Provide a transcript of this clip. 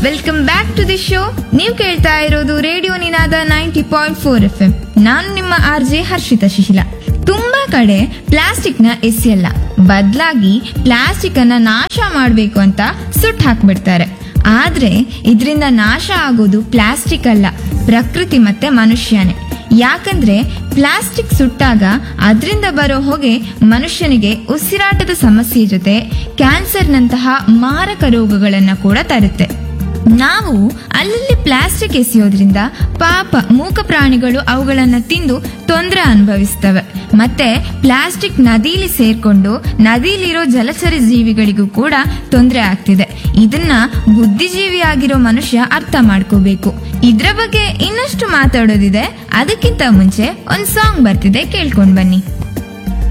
welcome back to the show ನೀವು ಕೇಳ್ತಾ ಇರೋದು radio Ninaada ninety point four F M ನಾನು ನಿಮ್ಮ ಆರ್ ಜೆ ಹರ್ಷಿತಾ ಶಿಶಿಲ ತುಂಬಾ ಕಡೆ ಪ್ಲಾಸ್ಟಿಕ್ ನ ಎಸೆಯಲ್ಲ ಬದಲಾಗಿ ಪ್ಲಾಸ್ಟಿಕ್ ಅನ್ನ ನಾಶ ಮಾಡಬೇಕು ಅಂತ ಸುಟ್ಟು ಹಾಕ್ಬಿಡ್ತಾರೆ ಆದ್ರೆ ಇದರಿಂದ ನಾಶ ಆಗೋದು ಪ್ಲಾಸ್ಟಿಕ್ ಅಲ್ಲ ಪ್ರಕೃತಿ ಮತ್ತೆ ಮನುಷ್ಯನೇ ಯಾಕಂದ್ರೆ ಪ್ಲಾಸ್ಟಿಕ್ ಸುಟ್ಟಾಗ ಅದರಿಂದ ಬರೋ ಹೊಗೆ ಮನುಷ್ಯನಿಗೆ ಉಸಿರಾಟದ ಸಮಸ್ಯೆ ಜೊತೆ ಕ್ಯಾನ್ಸರ್ನಂತಹ ಮಾರಕ ರೋಗಗಳನ್ನ ಕೂಡ ತರುತ್ತೆ ನಾವು ಅಲ್ಲಲ್ಲಿ ಪ್ಲಾಸ್ಟಿಕ್ ಎಸೆಯೋದ್ರಿಂದ ಪಾಪ ಮೂಕ ಪ್ರಾಣಿಗಳು ಅವುಗಳನ್ನ ತಿಂದು ತೊಂದರೆ ಅನುಭವಿಸ್ತವೆ ಮತ್ತೆ ಪ್ಲಾಸ್ಟಿಕ್ ನದಿಲಿ ಸೇರ್ಕೊಂಡು ನದಿಲಿರೋ ಜಲಚರ ಜೀವಿಗಳಿಗೂ ಕೂಡ ತೊಂದರೆ ಆಗ್ತಿದೆ ಇದನ್ನ ಬುದ್ಧಿಜೀವಿಯಾಗಿರೋ ಮನುಷ್ಯ ಅರ್ಥ ಮಾಡ್ಕೋಬೇಕು ಇದ್ರ ಬಗ್ಗೆ ಇನ್ನಷ್ಟು ಮಾತಾಡೋದಿದೆ ಅದಕ್ಕಿಂತ ಮುಂಚೆ ಒಂದ್ ಸಾಂಗ್ ಬರ್ತಿದೆ ಕೇಳ್ಕೊಂಡ್ ಬನ್ನಿ